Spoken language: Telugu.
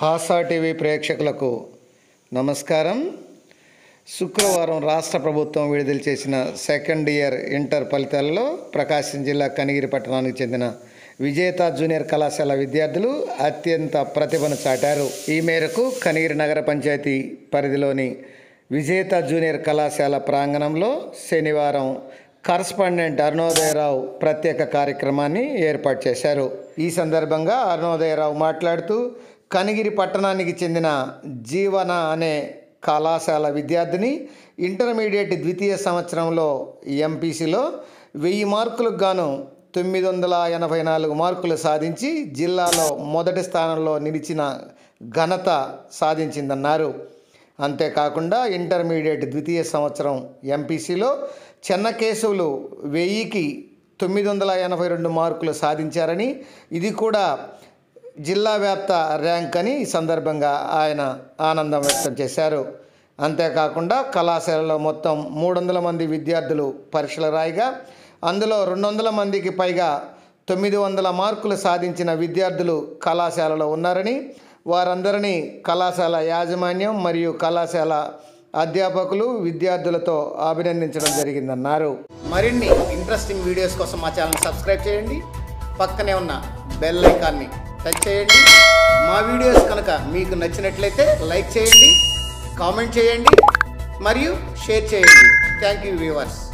హాసా టీవీ ప్రేక్షకులకు నమస్కారం శుక్రవారం రాష్ట్ర ప్రభుత్వం విడుదల చేసిన సెకండ్ ఇయర్ ఇంటర్ ఫలితాలలో ప్రకాశం జిల్లా కనిగిరి పట్టణానికి చెందిన విజేత జూనియర్ కళాశాల విద్యార్థులు అత్యంత ప్రతిభను చాటారు ఈ మేరకు కనిగిరి నగర పంచాయతీ పరిధిలోని విజేత జూనియర్ కళాశాల ప్రాంగణంలో శనివారం కరస్పాండెంట్ అరుణోదయరావు ప్రత్యేక కార్యక్రమాన్ని ఏర్పాటు చేశారు ఈ సందర్భంగా అరుణోదయరావు మాట్లాడుతూ కనిగిరి పట్టణానికి చెందిన జీవన అనే కళాశాల విద్యార్థిని ఇంటర్మీడియట్ ద్వితీయ సంవత్సరంలో ఎంపీసీలో వెయ్యి మార్కులకు గాను తొమ్మిది వందల ఎనభై నాలుగు మార్కులు సాధించి జిల్లాలో మొదటి స్థానంలో నిలిచిన ఘనత సాధించిందన్నారు అంతేకాకుండా ఇంటర్మీడియట్ ద్వితీయ సంవత్సరం ఎంపీసీలో చెన్నకేశవులు వెయ్యికి తొమ్మిది వందల ఎనభై రెండు మార్కులు సాధించారని ఇది కూడా జిల్లా వ్యాప్త ర్యాంక్ అని ఈ సందర్భంగా ఆయన ఆనందం వ్యక్తం చేశారు అంతేకాకుండా కళాశాలలో మొత్తం మూడు వందల మంది విద్యార్థులు పరీక్షలు రాయగా అందులో రెండు వందల మందికి పైగా తొమ్మిది వందల మార్కులు సాధించిన విద్యార్థులు కళాశాలలో ఉన్నారని వారందరినీ కళాశాల యాజమాన్యం మరియు కళాశాల అధ్యాపకులు విద్యార్థులతో అభినందించడం జరిగిందన్నారు మరిన్ని ఇంట్రెస్టింగ్ వీడియోస్ కోసం మా ఛానల్ సబ్స్క్రైబ్ చేయండి పక్కనే ఉన్న బెల్ ఐకాన్ని టచ్ చేయండి మా వీడియోస్ కనుక మీకు నచ్చినట్లయితే లైక్ చేయండి కామెంట్ చేయండి మరియు షేర్ చేయండి థ్యాంక్ యూ వ్యూవర్స్